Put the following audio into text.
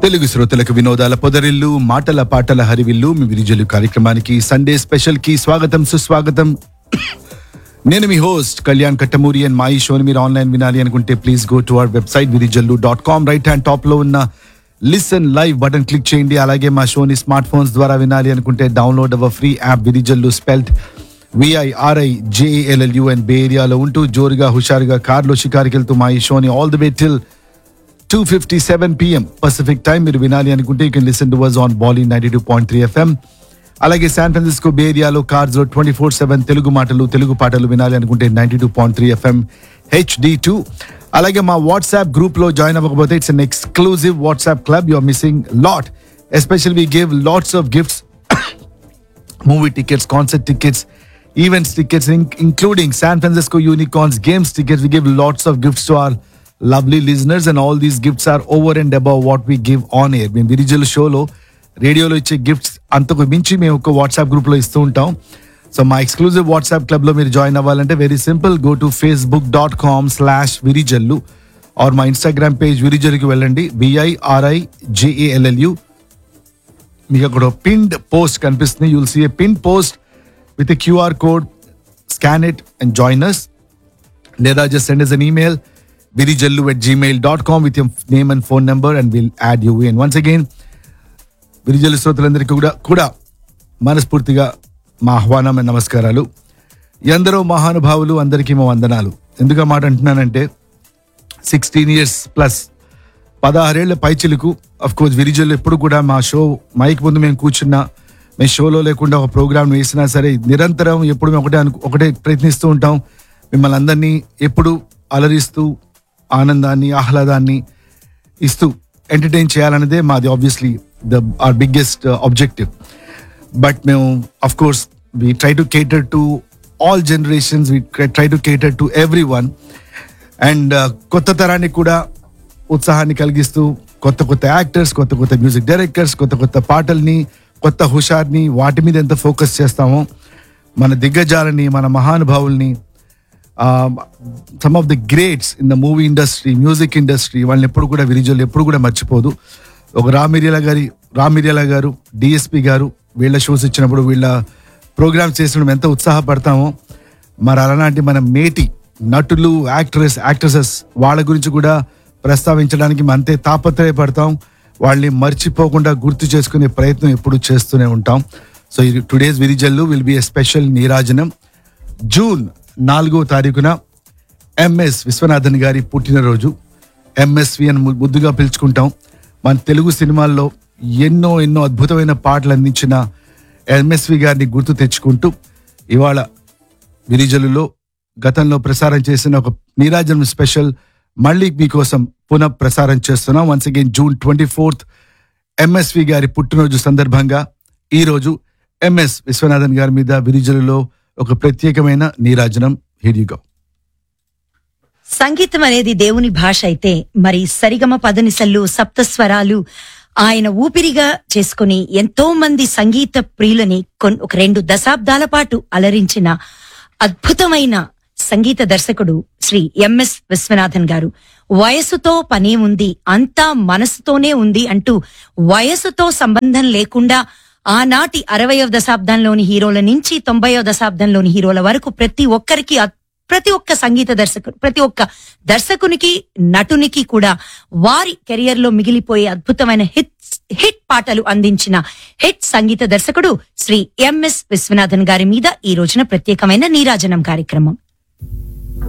తెలుగు శ్రోతలకు వినోదాల పొదరిల్లు మాటల పాటల హరివిల్లు మీ విరిజలు కార్యక్రమానికి సండే స్పెషల్ కి స్వాగతం సుస్వాగతం నేను మీ హోస్ట్ కళ్యాణ్ కట్టమూరి అండ్ మా ఈ షోని మీరు ఆన్లైన్ వినాలి అనుకుంటే please go to our website Virijallu dot com right hand top లో ఉన్న లిసన్ లైవ్ బటన్ క్లిక్ చేయండి అలాగే మా షోని స్మార్ట్ ఫోన్స్ ద్వారా వినాలి అనుకుంటే download our free app Virijallu spelt V I R I J A L L U and bay ఏరియాలో ఉంటూ జోరుగా హుషారుగా కార్లో షికారుకి వెళ్తూ మా ఈ షోని all the way till two fifty seven PM pacific time మీరు వినాలి అనుకుంటే you can listen to ours on Bolly ninety two point three FM అలాగే శాన్ ఫ్రాన్సిస్కో బే ఏరియాలో కార్స్ లో ట్వంటీ ఫోర్ సెవెన్ తెలుగు మాటలు తెలుగు పాటలు వినాలి అనుకుంటే ninety two point three FM HD two అలాగే మా వాట్సాప్ గ్రూప్ లో జాయిన్ అవ్వకపోతే it's an exclusive WhatsApp club you are missing lot especially we give lots of gifts movie tickets, concert tickets, events tickets, in- including San Francisco Unicorns games tickets. We give lots of gifts to our lovely listeners, and all these gifts are over and above what we give on air. మేము విరిజల్ షోలో రేడియోలో ఇచ్చే gifts అంతకు మించి మేము ఒక WhatsApp గ్రూప్లో ఇస్తూ ఉంటాం సో మా ఎక్స్క్లూజివ్ వాట్సాప్ క్లబ్లో మీరు జాయిన్ అవ్వాలంటే very simple go to Facebook dot com slash Virijallu or మా ఇన్స్టాగ్రామ్ పేజ్ విరిజల్కి వెళ్ళండి విఐఆర్ఐ జేఏఎల్ఎల్యూ మీకు అక్కడ పిన్డ్ పోస్ట్ కనిపిస్తుంది you'll see a pin post with a QR code scan it and join us లేదా just send us an email Virijallu at Gmail dot com with your name and phone number and will add you in once again Virijallu శ్రోతలందరికీ కూడా కూడా మనస్ఫూర్తిగా మా ఆహ్వానం and నమస్కారాలు ఎందరో మహానుభావులు అందరికీ మా వందనాలు ఎందుకు ఆ మాట అంటున్నానంటే సిక్స్టీన్ ఇయర్స్ ప్లస్ పదహారేళ్ల పైచిలుకు అఫ్ కోర్స్ విరిజల్ ఎప్పుడు కూడా మా షో మైక్ ముందు మేము కూర్చున్నా మేము షోలో లేకుండా ఒక ప్రోగ్రామ్ వేసినా సరే నిరంతరం ఎప్పుడు మేము ఒకటే అను ఒకటే ప్రయత్నిస్తూ ఉంటాం మిమ్మల్ని అందరినీ ఎప్పుడు అలరిస్తూ ఆనందాన్ని ఆహ్లాదాన్ని ఇస్తూ ఎంటర్టైన్ చేయాలన్నదే మాది obviously the our biggest objective but మేము of course we try to cater to all generations we try to cater to everyone and కొత్త తరానికి కూడా ఉత్సాహాన్ని కలిగిస్తూ కొత్త కొత్త యాక్టర్స్ కొత్త కొత్త మ్యూజిక్ డైరెక్టర్స్ కొత్త కొత్త పాటల్ని కొత్త హుషార్ని వాటి మీద ఎంత ఫోకస్ చేస్తామో మన దిగ్గజాలని మన మహానుభావుల్ని some of the greats in the movie industry music industry వాళ్ళని ఎప్పుడు కూడా విరిజువల్ ఎప్పుడు కూడా మర్చిపోదు ఒక రామిర్యాల గారి రామిర్యాల గారు డిఎస్పి గారు వీళ్ళ షోస్ ఇచ్చినప్పుడు వీళ్ళ ప్రోగ్రామ్స్ చేసినప్పుడు ఎంత ఉత్సాహపడతామో మరి అలాంటి మన మేటి నటులు యాక్ట్రెస్ యాక్ట్రెసెస్ వాళ్ళ గురించి కూడా ప్రస్తావించడానికి మనం అంతే తాపత్రయపడతాం వాళ్ళని మర్చిపోకుండా గుర్తు చేసుకునే ప్రయత్నం ఎప్పుడు చేస్తూనే ఉంటాం so today's Virijallu will be a special నీరాజనం జూన్ నాలుగో తారీఖున ఎంఎస్ విశ్వనాథన్ గారి పుట్టినరోజు ఎంఎస్వి అని ము- ముద్దుగా పిలుచుకుంటాం మన తెలుగు సినిమాల్లో ఎన్నో ఎన్నో అద్భుతమైన పాటలు అందించిన ఎంఎస్వి గారిని గుర్తు తెచ్చుకుంటూ ఇవాళ విరిజలులో గతంలో ప్రసారం చేసిన ఒక నీరాజనం స్పెషల్ మళ్ళీ మీకోసం పునః ప్రసారం చేస్తున్నాం once again June twenty fourth M S V గారి పుట్టినరోజు సందర్భంగా ఈ రోజు ఎంఎస్ విశ్వనాథన్ గారి మీద విరిజలులో ఒక ప్రత్యేకమైన నీరాజనం హిడిగా సంగీతం అనేది దేవుని భాష అయితే మరి సరిగమ పదనిసలు సప్తస్వరాలు ఆయన ఊపిరిగా చేసుకుని ఎంతో మంది సంగీత ప్రియులని కొన్- ఒక రెండు దశాబ్దాల పాటు అలరించిన అద్భుతమైన సంగీత దర్శకుడు శ్రీ ఎంఎస్ విశ్వనాథన్ గారు వయసుతో పనే ఉంది అంతా మనసుతోనే ఉంది అంటూ వయసుతో సంబంధం లేకుండా ఆనాటి అరవయవ దశాబ్దంలోని హీరోల నుంచి తొంభైవ దశాబ్దంలోని హీరోల వరకు ప్రతి ఒక్కరికి అద్- ప్రతి ఒక్క సంగీత దర్శకుడు ప్రతి ఒక్క దర్శకునికి నటునికి కూడా వారి కెరియర్ లో మిగిలిపోయే అద్భుతమైన హిట్ హిట్ పాటలు అందించిన హిట్ సంగీత దర్శకుడు శ్రీ ఎంఎస్ విశ్వనాథన్ గారి మీద ఈ రోజున ప్రత్యేకమైన నీరాజనం కార్యక్రమం